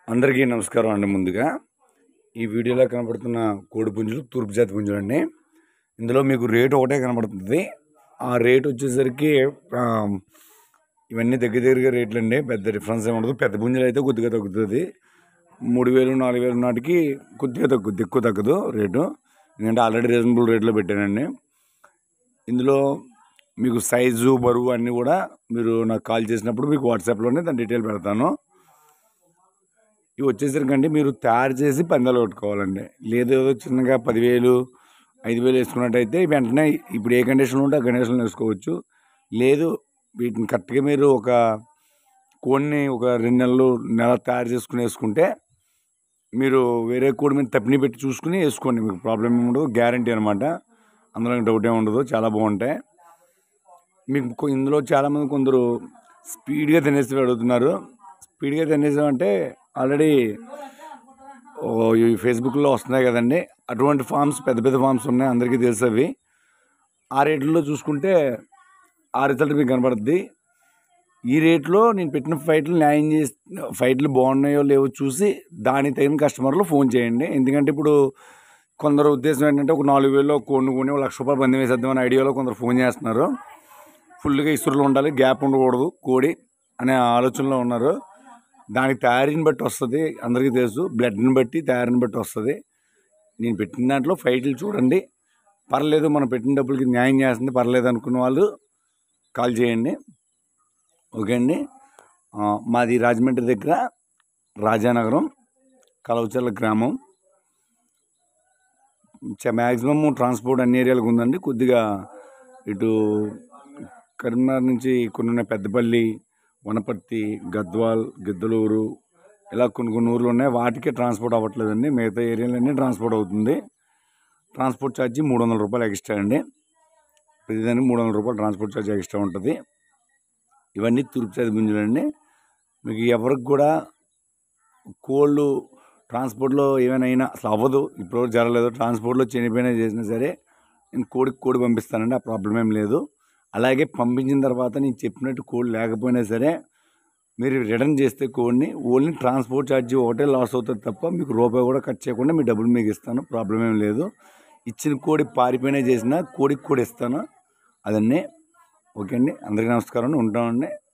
అందరికీ నమస్కారం అండి ముందుగా ఈ వీడియోలో కనబడుతున్న కోడి పుంజులు తూర్పు జాతి పుంజులు అండి ఇందులో మీకు రేటు ఒకటే కనబడుతుంది ఆ రేట్ వచ్చేసరికి ఆ, ఇవన్నీ దగ్గర దగ్గరగా రేట్లు అండి పెద్ద డిఫరెన్స్ ఏమి ఉండదు పెద్ద పుంజులు అయితే కొద్దిగా తగ్గుతుంది మూడు వేలు నాలుగు వేలు నాటికి కొద్దిగా తగ్గుద్ది ఎక్కువ తగ్గదు రేటు ఎందుకంటే ఆల్రెడీ రీజనబుల్ రేట్లో పెట్టానండి ఇందులో మీకు సైజు బరువు అన్నీ కూడా మీరు నాకు కాల్ చేసినప్పుడు మీకు వాట్సాప్లోనే దాని డీటెయిల్ పెడతాను ఇవి వచ్చేసరికండి మీరు తయారు చేసి పందాలు కొట్టుకోవాలండి లేదు ఏదో చిన్నగా పదివేలు ఐదు వేలు వేసుకున్నట్టయితే వెంటనే ఇప్పుడు ఏ కండిషన్లో ఉంటే ఆ కండిషన్లో వేసుకోవచ్చు లేదు వీటిని కరెక్ట్గా మీరు ఒక కోడిని ఒక రెండు నెలలు నెల తయారు చేసుకుని వేసుకుంటే మీరు వేరే కోడి మీద తప్పిని పెట్టి చూసుకుని వేసుకోండి మీకు ప్రాబ్లం ఏమి ఉండదు గ్యారంటీ అనమాట అందులో డౌట్ ఏమి ఉండదు చాలా బాగుంటాయి మీకు కొ- ఇందులో చాలామంది కొందరు స్పీడ్గా తినేసి అడుగుతున్నారు స్పీడ్గా తినేసాం అంటే ఆల్రెడీ ఓ ఈ ఫేస్బుక్లో వస్తున్నాయి కదండి అటువంటి ఫామ్స్ పెద్ద పెద్ద ఫామ్స్ ఉన్నాయి అందరికీ తెలుసు అవి ఆ రేట్లలో చూసుకుంటే ఆ రిజల్ట్ మీకు కనబడుద్ది ఈ రేట్లో నేను పెట్టిన ఫైట్లు న్యాయం చేసి ఫైట్లు బాగున్నాయో లేవో చూసి దానికి తగిన కస్టమర్లు ఫోన్ చేయండి ఎందుకంటే ఇప్పుడు కొందరు ఉద్దేశం ఏంటంటే ఒక నాలుగు వేలు కోడిని కొని ఒక లక్ష రూపాయలు బంద్ వేసేద్దామని ఐడియాలో కొందరు ఫోన్ చేస్తున్నారు ఫుల్గా ఇసురులు ఉండాలి గ్యాప్ ఉండకూడదు కోడి అనే ఆలోచనలో ఉన్నారు దానికి తయారీని బట్టి వస్తుంది అందరికీ తెలుసు బ్లడ్ని బట్టి తయారీని బట్టి వస్తుంది నేను పెట్టిన దాంట్లో ఫైట్లు చూడండి పర్లేదు మనం పెట్టిన డబ్బులకి న్యాయం చేస్తుంది పర్లేదు అనుకున్న వాళ్ళు కాల్ చేయండి ఓకే అండి ఆ, మాది రాజమండ్రి దగ్గర రాజానగరం కలవచర్ల గ్రామం మ్యాక్సిమం ట్రాన్స్పోర్ట్ అన్ని ఏరియాలకు ఉందండి కొద్దిగా ఇటు కరీంనగర్ నుంచి కొన్ని ఉన్నాయి పెద్దపల్లి వనపర్తి గద్వాల్ గిద్దలూరు ఇలా కొన్ని కొన్ని ఊర్లు ఉన్నాయి వాటికే ట్రాన్స్పోర్ట్ అవ్వట్లేదండి మిగతా ఏరియాలన్నీ ట్రాన్స్పోర్ట్ అవుతుంది ట్రాన్స్పోర్ట్ ఛార్జీ మూడు వందల రూపాయలు ఎక్స్ట్రా అండి ప్రతిదానికి మూడు వందల రూపాయలు ట్రాన్స్పోర్ట్ ఛార్జ్ ఎక్స్ట్రా ఉంటుంది ఇవన్నీ తూర్పు చేతి గుంజులండి మీకు ఎవరికి కూడా కోళ్ళు ట్రాన్స్పోర్ట్లో ఏమైనా అయినా అసలు అవ్వదు ఇప్పుడు జరగలేదు ట్రాన్స్పోర్ట్లో చనిపోయినా చేసినా సరే నేను కోడికి కోడి పంపిస్తానండి ఆ ప్రాబ్లం ఏం లేదు అలాగే పంపించిన తర్వాత నేను చెప్పినట్టు కోడి లేకపోయినా సరే మీరు రిటర్న్ చేస్తే కోడిని ఓన్లీ ట్రాన్స్పోర్ట్ ఛార్జీ ఒకటే లాస్ అవుతుంది తప్ప మీకు రూపాయి కూడా ఖర్చు చేయకుండా మీ డబ్బులు మీకు ఇస్తాను ప్రాబ్లం ఏం లేదు ఇచ్చిన కోడి పారిపోయినా చేసినా కోడికి కూడా ఇస్తాను అదన్నీ ఓకే అండి అందరికీ నమస్కారం ఉంటామండి